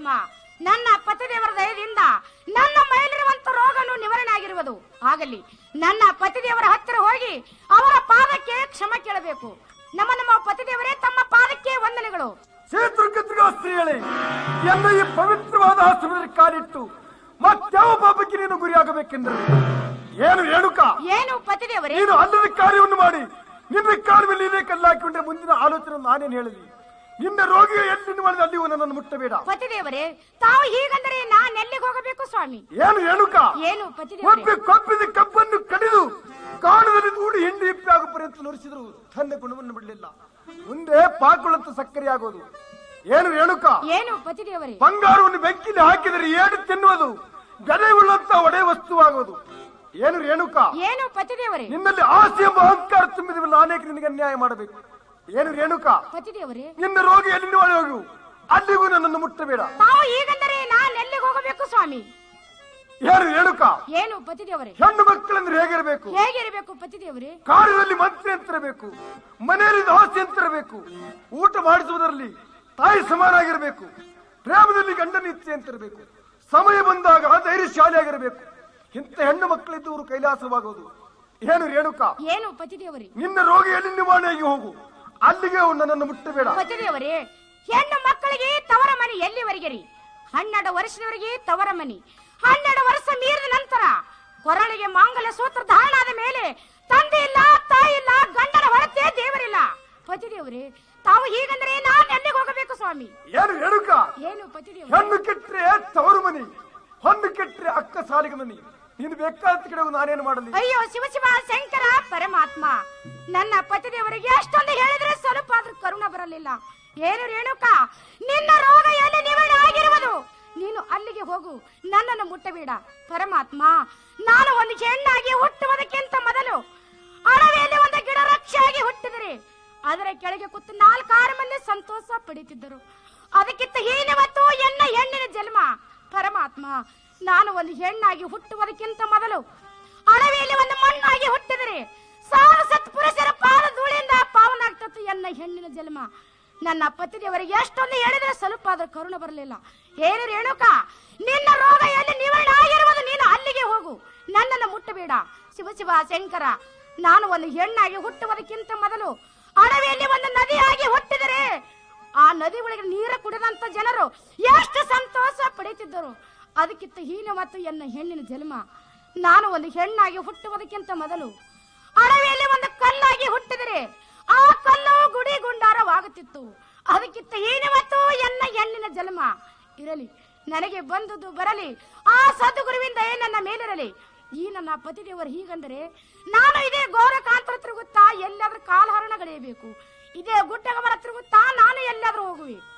ಪರಮಾತ್ಮ ನನ್ನ ಪತಿದೇವರ ದಯದಿಂದ ನನ್ನ ಮೈಲಿರುವಂತ ರೋಗನು ನಿವಾರಣೆ ಆಗಿರುವುದು ಆಗಲಿ ನನ್ನ ಪತಿದೇವರ ಹತ್ತಿರ ಹೋಗಿ ಅವರ ಪಾದಕ್ಕೆ ಕ್ಷಮ ಕೇಳಬೇಕು ನಮ್ಮ ನಮ್ಮ ಪತಿದೇವರೇ ತಮ್ಮ ಪಾದಕ್ಕೆ ವಂದನೆಗಳು ಕ್ಷೇತ್ರಗತಿಗ ಸ್ತ್ರೀಗಳೇ ಎನ್ನ ಈ ಪವಿತ್ರವಾದ ಆಶ್ರಮದಲ್ಲಿ ಕಾಲಿಟ್ಟು ಮತ್ಯಾವ ಪಾಪಕ್ಕೆ ನೀನು ಗುರಿಯಾಗಬೇಕೆಂದರೆ ಏನು ರೇಣುಕ ಏನು ಪತಿದೇವರೇ ನೀನು ಅಲ್ಲದ ಕಾರ್ಯವನ್ನು ಮಾಡಿ ನಿನ್ನ ಕಾಲ ಮೇಲೆ ನೀನೇ ಕಲ್ಲಾಕಿಕೊಂಡ್ರೆ ಮುಂದಿನ ಆಲೋಚನೆ ನಾನೇನು ಹೇಳಿದೆ ನಿನ್ನ ರೋಗಿಯ ಎಲ್ಲಿ ಮಾಡಿದ ಅಲ್ಲಿಯೂ ನನ್ನನ್ನು ಮುಟ್ಟಬೇಡ ಪತಿದೇವರೇ ತಾವು ಹೀಗಂದರೆ ನಾನು ಎಲ್ಲಿಗೆ ಹೋಗಬೇಕು ಸ್ವಾಮಿ ಏನು ರೇಣುಕ ಏನು ಪತಿದೇವರೇ ಒಬ್ಬ ಕೊಬ್ಬಿದ ಕಬ್ಬನ್ನು ಕಡಿದು ಕಾಣದಲ್ಲಿ ದೂಡಿ ಹಿಂಡಿ ಹಿಪ್ಪಿ ಆಗೋ ಪರ್ಯಂತ ನುರಿಸಿದ್ರು ತನ್ನ ಗುಣವನ್ನು ಬಿಡಲಿಲ್ಲ ಮುಂದೆ ಪಾಕುಳಂತ ಸಕ್ಕರೆ ಆಗೋದು ಏನು ರೇಣುಕ ಏನು ಪತಿದೇವರೇ ಬಂಗಾರವನ್ನು ಬೆಂಕಿಲಿ ಹಾಕಿದರೆ ಏಡು ತಿನ್ನುವುದು ಗದೆ ಉಳ್ಳಂತ ಒಡೆ ವಸ್ತುವಾಗೋದು ಏನು ರೇಣುಕ ಏನು ಪತಿದೇವರೇ ನಿನ್ನಲ್ಲಿ ಆಸೆ ಎಂಬ ಅಹಂಕಾರ ತುಂಬಿದ ನಾನೇಕ ನಿನಗೆ ಅನ್ಯಾಯ ಮಾಡಬೇಕು ಏನು ರೇಣುಕ ಪತಿದೇವರೇ ನಿನ್ನ ರೋಗಿ ಎಲ್ಲಿ ಹೋಗು ಅಲ್ಲಿಗೂ ನನ್ನನ್ನು ಮುಟ್ಟಬೇಡ ತಾವು ಹೀಗಂದರೆ ನಾನು ಎಲ್ಲಿಗೆ ಹೋಗಬೇಕು ಸ್ವಾಮಿ ಏನು ರೇಣುಕ ಏನು ಪತಿದೇವರೇ ಹೆಣ್ಣು ಮಕ್ಕಳೆಂದ್ರೆ ಹೇಗಿರಬೇಕು ಹೇಗಿರಬೇಕು ಪತಿದೇವರೇ ಕಾರ್ಯದಲ್ಲಿ ಮಂತ್ರಿ ಅಂತಿರಬೇಕು ಮನೆಯಲ್ಲಿ ದಾಸಿ ಅಂತಿರಬೇಕು ಊಟ ಮಾಡಿಸುವುದರಲ್ಲಿ ತಾಯಿ ಸಮಾನಾಗಿರಬೇಕು ಪ್ರೇಮದಲ್ಲಿ ಗಂಡನ ಇಚ್ಛೆ ಅಂತಿರಬೇಕು ಸಮಯ ಬಂದಾಗ ಧೈರ್ಯಶಾಲಿಯಾಗಿರಬೇಕು ಇಂಥ ಹೆಣ್ಣು ಮಕ್ಕಳಿದ್ದು ಇವರು ಕೈಲಾಸವಾಗುವುದು ಏನು ರೇಣುಕ ಏನು ಪತಿದೇವರೇ ನಿನ್ನ ರೋಗಿ ಎಲ್ಲಿ ನಿವಾರಣೆಗೆ ಹೋಗು ಅಲ್ಲಿಗೆ ಅವ್ನು ನನ್ನನ್ನು ಮುಟ್ಟಬೇಡ ಪತಿದೇವರೇ ಹೆಣ್ಣು ಮಕ್ಕಳಿಗೆ ತವರ ಮನೆ ಎಲ್ಲಿವರೆಗೆ ರೀ ಹನ್ನೆರಡು ವರ್ಷದವರೆಗೆ ತವರ ಮನೆ ಹನ್ನೆರಡು ವರ್ಷ ಮೀರಿದ ನಂತರ ಕೊರಳಿಗೆ ಮಾಂಗಲ್ಯ ಸೂತ್ರ ಧಾರಣ ಆದ ಮೇಲೆ ತಂದೆ ಇಲ್ಲ ತಾಯಿ ಇಲ್ಲ ಗಂಡನ ಹೊರತೆ ದೇವರಿಲ್ಲ ಪತಿದೇವರೇ ತಾವು ಹೀಗಂದ್ರೆ ನಾನು ಎಲ್ಲಿಗೆ ಹೋಗಬೇಕು ಸ್ವಾಮಿ ಏನು ರೇಣುಕ ಏನು ಪತಿದೇವರೇ ಹೆಣ್ಣು ಕೆಟ್ಟರೆ ತವರು ಮನಿ ಹೊಣ್ಣು ಕೆಟ್ಟರೆ ಅಕ್ಕ ಸಾಲಿಗೆ ಮನಿ ನೀನು ಬೇಕಾದ ಕಡೆ ನಾನೇನು ಮಾಡಲಿ ಅಯ್ಯೋ ಶಿವ ಶಿವ ಶಂಕರ ಪರಮಾತ್ಮ ನನ್ನ ಪತಿದೇವರಿಗೆ ಅಷ್ಟೊಂದು ಹೇಳಿದ್ರೆ ಸ್ವಲ್ಪ ಆದ್ರೂ ಕರುಣ ಬರಲಿಲ್ಲ ಏನು ರೇಣುಕ ನಿನ್ನ ರೋಗ ಎಲ್ಲಿ ನಿವಾರಣೆ ಆಗಿರುವುದು ನೀನು ಅಲ್ಲಿಗೆ ಹೋಗು ನನ್ನನ್ನು ಮುಟ್ಟಬೇಡ ಪರಮಾತ್ಮ ನಾನು ಒಂದು ಹೆಣ್ಣಾಗಿ ಹುಟ್ಟುವುದಕ್ಕಿಂತ ಮೊದಲು ಅಡವಿಯಲ್ಲಿ ಒಂದು ಗಿಡ ರಕ್ಷೆಯಾಗಿ ಹುಟ್ಟಿದರೆ ಅದರ ಕೆಳಗೆ ಕೂತು ನಾಲ್ಕಾರು ಮಂದಿ ಸಂತೋಷ ಪಡೀತಿದ್ದರು ಅದಕ್ಕಿಂತ ಹೀನವತ್ತು ಎನ್ನ ಹೆಣ್ಣಿನ ಜನ್ಮ ಪರಮಾತ್ಮ ನಾನು ಒಂದು ಹೆಣ್ಣಾಗಿ ಹುಟ್ಟುವುದಕ್ಕಿಂತ ಮೊದಲು ಅಡವಿಯಲ್ಲಿ ಒಂದು ಮಣ್ಣಾಗಿ ಹುಟ್ಟಿದರೆ ಸಾವಿರ ಸತ್ ಪುರುಷರ ಪಾದ ಧೂಳಿಂದ ಪಾವನಾಗ್ತತ್ತು ಎನ್ನ ಹೆಣ್ಣಿನ ಜನ್ಮ ನನ್ನ ಪತಿದೇವರಿಗೆ ಎಷ್ಟೊಂದು ಹೇಳಿದ್ರೆ ಸ್ವಲ್ಪ ಆದ್ರೂ ಕರುಣ ಬರಲಿಲ್ಲ ಏನು ರೇಣುಕ ನಿನ್ನ ರೋಗ ಎಲ್ಲಿ ನಿವಾರಣೆ ಆಗಿರುವುದು ನೀನು ಅಲ್ಲಿಗೆ ಹೋಗು ನನ್ನನ್ನು ಮುಟ್ಟಬೇಡ ಶಿವ ಶಿವ ಶಂಕರ ನಾನು ಒಂದು ಹೆಣ್ಣಾಗಿ ಹುಟ್ಟುವುದಕ್ಕಿಂತ ಮೊದಲು ಅಡವಿಯಲ್ಲಿ ಒಂದು ನದಿಯಾಗಿ ಹುಟ್ಟಿದರೆ ಆ ನದಿ ಒಳಗೆ ನೀರ ಕುಡಿದಂತ ಜನರು ಎಷ್ಟು ಸಂತೋಷ ಪಡೀತಿದ್ದರು ಅದಕ್ಕಿಂತ ಹೀನ ಮತ್ತು ಎನ್ನ ಹೆಣ್ಣಿನ ಜನ್ಮ ನಾನು ಒಂದು ಹೆಣ್ಣಾಗಿ ಹುಟ್ಟುವುದಕ್ಕಿಂತ ಮೊದಲು ಅಡವಿಯಲ್ಲಿ ಒಂದು ಕಲ್ಲಾಗಿ ಹುಟ್ಟಿದರೆ ಆ ಕಲ್ಲು ಗುಡಿ ಗುಂಡಾರವಾಗುತ್ತಿತ್ತು ಅದಕ್ಕಿಂತ ಹೀನ ಮತ್ತು ಎನ್ನ ಹೆಣ್ಣಿನ ಜನ್ಮ ಇರಲಿ ನನಗೆ ಬಂದುದು ಬರಲಿ ಆ ಸದ್ಗುರುವಿಂದ ನನ್ನ ಮೇಲಿರಲಿ ಈ ನನ್ನ ಪತಿದೇವರು ಹೀಗಂದರೆ ನಾನು ಇದೇ ಘೋರಕಾಂತರ ತಿರುಗುತ್ತಾ ಎಲ್ಲಾದ್ರೂ ಕಾಲಹರಣ ಗಳೆಯಬೇಕು ಇದೇ ಗುಡ್ಡಗಮರ ತಿರುಗುತ್ತಾ ನಾನು ಎಲ್ಲಾದ್ರೂ ಹೋಗುವೆ